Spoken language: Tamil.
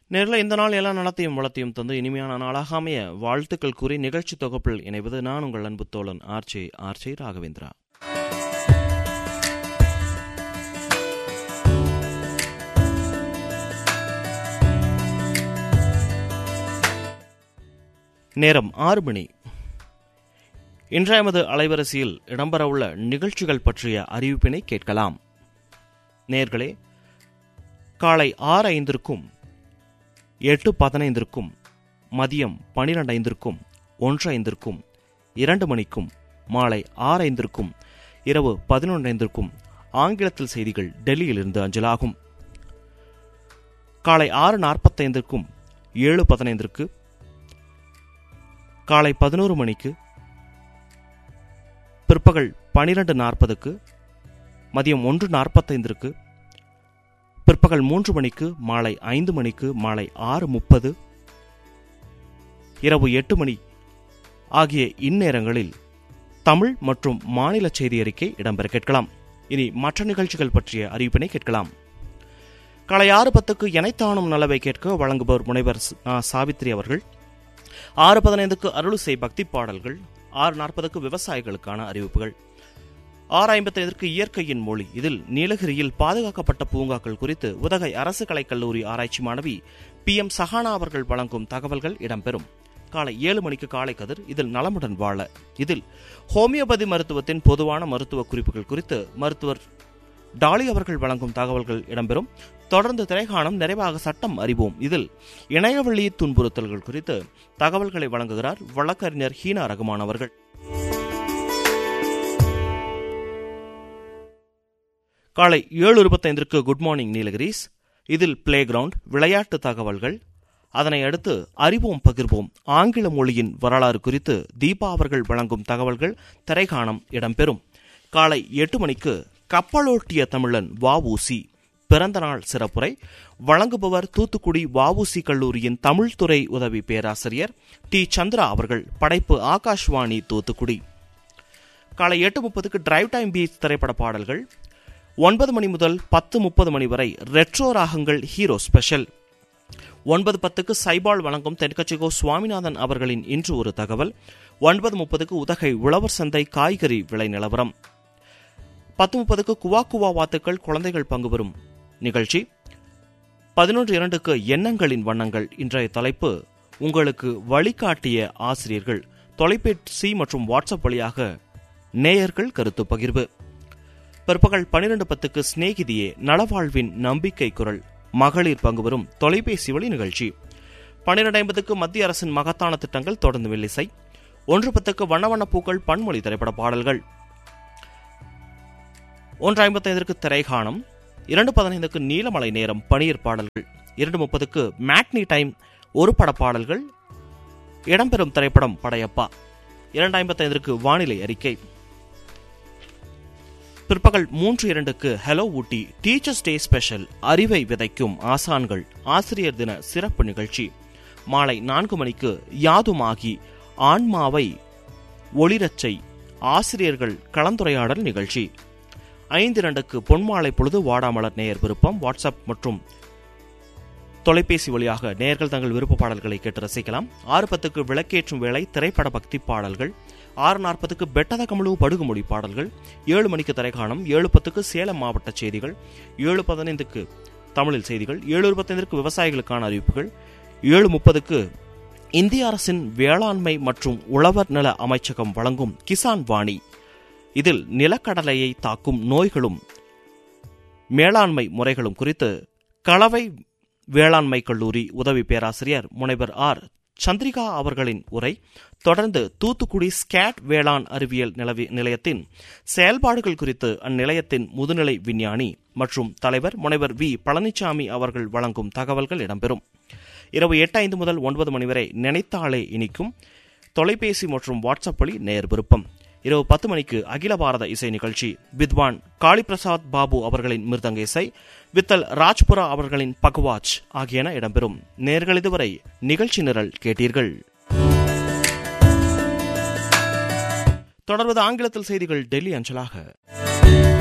நேரில் இந்த நாள் எல்லா நலத்தையும் வளத்தையும் தந்து இனிமையான நாளாக அமைய வாழ்த்துக்கள் கூறி நிகழ்ச்சி தொகுப்பில் இணைவது நான் உங்கள் அன்பு தோழன் ஆர்ஜே ஆர்ஜே ராகவேந்திரா நேரம் ஆறு மணி இன்றைய எமது அலைவரிசையில் இடம்பெறவுள்ள நிகழ்ச்சிகள் பற்றிய அறிவிப்பினை கேட்கலாம் நேர்களே காலை ஆறு ஐந்திற்கும் எட்டு பதினைந்திற்கும் மதியம் பனிரெண்டு ஐந்திற்கும் ஒன்று ஐந்திற்கும் இரண்டு மணிக்கும் மாலை ஆறு ஐந்திற்கும் இரவு பதினொன்று ஐந்திற்கும் ஆங்கிலத்தில் செய்திகள் டெல்லியிலிருந்து அஞ்சலாகும் காலை ஆறு நாற்பத்தைந்திற்கும் ஏழு பதினைந்திற்கு காலை பதினோரு மணிக்கு பிற்பகல் பனிரெண்டு நாற்பதுக்கு மதியம் ஒன்று நாற்பத்தைந்திற்கு பிற்பகல் மூன்று மணிக்கு மாலை ஐந்து மணிக்கு மாலை ஆறு முப்பது இரவு எட்டு மணி ஆகிய இந்நேரங்களில் தமிழ் மற்றும் மாநில செய்தி அறிக்கை இடம்பெற கேட்கலாம் இனி மற்ற நிகழ்ச்சிகள் பற்றிய அறிவிப்பினை கேட்கலாம் காலை ஆறு பத்துக்கு எனைத்தானும் நலவை கேட்க வழங்குபவர் முனைவர் நா. சாவித்ரி அவர்கள் ஆறு பதினைந்துக்கு அருளுசை பக்தி பாடல்கள் ஆறு நாற்பதுக்கு விவசாயிகளுக்கான அறிவிப்புகள் ஆறு ஐம்பத்தைந்திற்கு இயற்கையின் மொழி இதில் நீலகிரியில் பாதுகாக்கப்பட்ட பூங்காக்கள் குறித்து உதகை அரசு கலைக்கல்லூரி ஆராய்ச்சி மாணவி பி எம் சஹானா அவர்கள் வழங்கும் தகவல்கள் இடம்பெறும் காலை ஏழு மணிக்கு காலை கதிர் இதில் நலமுடன் வாழ இதில் ஹோமியோபதி மருத்துவத்தின் பொதுவான மருத்துவ குறிப்புகள் குறித்து மருத்துவர் டாலி அவர்கள் வழங்கும் தகவல்கள் இடம்பெறும் தொடர்ந்து திரைகாணம் நிறைவாக சட்டம் அறிவோம் இதில் இணையவழி துன்புறுத்தல்கள் குறித்து தகவல்களை வழங்குகிறார் வழக்கறிஞர் ஹீனா ரகுமான் அவர்கள் காலை ஏழு இருபத்தைந்திற்கு குட் மார்னிங் நீலகிரிஸ் இதில் பிளே கிரவுண்ட் விளையாட்டு தகவல்கள் அதனை அடுத்து அறிவோம் பகிர்வோம் ஆங்கில மொழியின் வரலாறு குறித்து தீபா அவர்கள் வழங்கும் தகவல்கள் திரைகாணம் இடம்பெறும் காலை எட்டு மணிக்கு கப்பலோட்டிய தமிழன் வஉசி பிறந்தநாள் சிறப்புரை வழங்குபவர் தூத்துக்குடி வஉசி கல்லூரியின் தமிழ்துறை உதவி பேராசிரியர் டி சந்திரா அவர்கள் படைப்பு ஆகாஷ்வாணி தூத்துக்குடி காலை எட்டு முப்பதுக்கு டிரைவ் டைம் பீச் திரைப்பட பாடல்கள் ஒன்பது மணி முதல் பத்து முப்பது மணி வரை ரெட்ரோ ராகங்கள் ஹீரோ ஸ்பெஷல் ஒன்பது பத்துக்கு சைபால் வழங்கும் தென்கட்சிகோ சுவாமிநாதன் அவர்களின் இன்று ஒரு தகவல் ஒன்பது முப்பதுக்கு உதகை உழவர் சந்தை காய்கறி விலை நிலவரம் பத்து முப்பதுக்கு குவா குவா வாத்துக்கள் குழந்தைகள் பங்கு பெறும் நிகழ்ச்சி பதினொன்று இரண்டுக்கு எண்ணங்களின் வண்ணங்கள் இன்றைய தலைப்பு உங்களுக்கு வழிகாட்டிய ஆசிரியர்கள் தொலைபேசி மற்றும் வாட்ஸ்அப் வழியாக நேயர்கள் கருத்து பகிர்வு பிற்பகல் பனிரெண்டு பத்துக்கு சிநேகிதியே நலவாழ்வின் நம்பிக்கை குரல் மகளிர் பங்கு பெறும் தொலைபேசி வழி நிகழ்ச்சி பன்னிரண்டு ஐம்பதுக்கு மத்திய அரசின் மகத்தான திட்டங்கள் தொடர்ந்து வெள்ளிசை ஒன்று பத்துக்கு வண்ண வண்ண பூக்கள் பன்மொழி திரைப்பட பாடல்கள் ஒன்று ஐம்பத்தைந்திற்கு திரைகாணம் இரண்டு பதினைந்துக்கு நீலமலை நேரம் பனியர் பாடல்கள் இரண்டு முப்பதுக்கு மேட்னி டைம் ஒரு பட பாடல்கள் இடம்பெறும் திரைப்படம் படையப்பா இரண்டு ஐம்பத்தைந்திற்கு வானிலை அறிக்கை பிற்பகல் மூன்று இரண்டுக்கு hello Ooty teachers day special அறிவை விதைக்கும் ஆசான்கள் ஆசிரியர் தின சிறப்பு நிகழ்ச்சி மாலை நான்கு மணிக்கு யாதுமாகி ஆன்மாவை ஒளிரச்சை ஆசிரியர்கள் கலந்துரையாடல் நிகழ்ச்சி ஐந்து இரண்டுக்கு பொன்மாலை பொழுது வாடாமலர் நேயர் விருப்பம் வாட்ஸ்அப் மற்றும் தொலைபேசி வழியாக நேயர்கள் தங்கள் விருப்ப பாடல்களை கேட்டு ரசிக்கலாம் ஆறு பத்துக்கு விளக்கேற்றும் வேளை திரைப்பட பக்தி பாடல்கள் ஆறு நாற்பதுக்கு பெட்டத கமலு படுகுமொழி பாடல்கள் ஏழு மணிக்கு திரைக்காணம் ஏழு பத்துக்கு சேலம் மாவட்ட செய்திகள் ஏழு பதினைந்துக்கு தமிழில் செய்திகள் ஏழு இருபத்தைந்திற்கு விவசாயிகளுக்கான அறிவிப்புகள் ஏழு முப்பதுக்கு இந்திய அரசின் வேளாண்மை மற்றும் உழவர் நல அமைச்சகம் வழங்கும் கிசான் வாணி இதில் நிலக்கடலையை தாக்கும் நோய்களும் மேலாண்மை முறைகளும் குறித்து கலவை வேளாண்மை கல்லூரி உதவி பேராசிரியர் முனைவர் ஆர் சந்திரிகா அவர்களின் உரை தொடர்ந்து தூத்துக்குடி ஸ்கேட் வேளாண் அறிவியல் நிலவி நிலையத்தின் செயல்பாடுகள் குறித்து அந்நிலையத்தின் முதுநிலை விஞ்ஞானி மற்றும் தலைவர் முனைவர் வி பழனிசாமி அவர்கள் வழங்கும் தகவல்கள் இடம்பெறும் இரவு எட்டு ஐந்து முதல் ஒன்பது மணி வரை நினைத்தாலே இனிக்கும் தொலைபேசி மற்றும் வாட்ஸ்அப் வழி நேர் விருப்பம் இரவு பத்து மணிக்கு அகில பாரத இசை நிகழ்ச்சி வித்வான் காளிபிரசாத் பாபு அவர்களின் மிருதங்க இசை வித்தல் ராஜ்புரா அவர்களின் பகவாஜ் ஆகியன இடம்பெறும் நேர்கள் இதுவரை நிகழ்ச்சி நிரல் கேட்டீர்கள் தொடர்வது ஆங்கிலத்தில் செய்திகள் டெல்லி அஞ்சலாக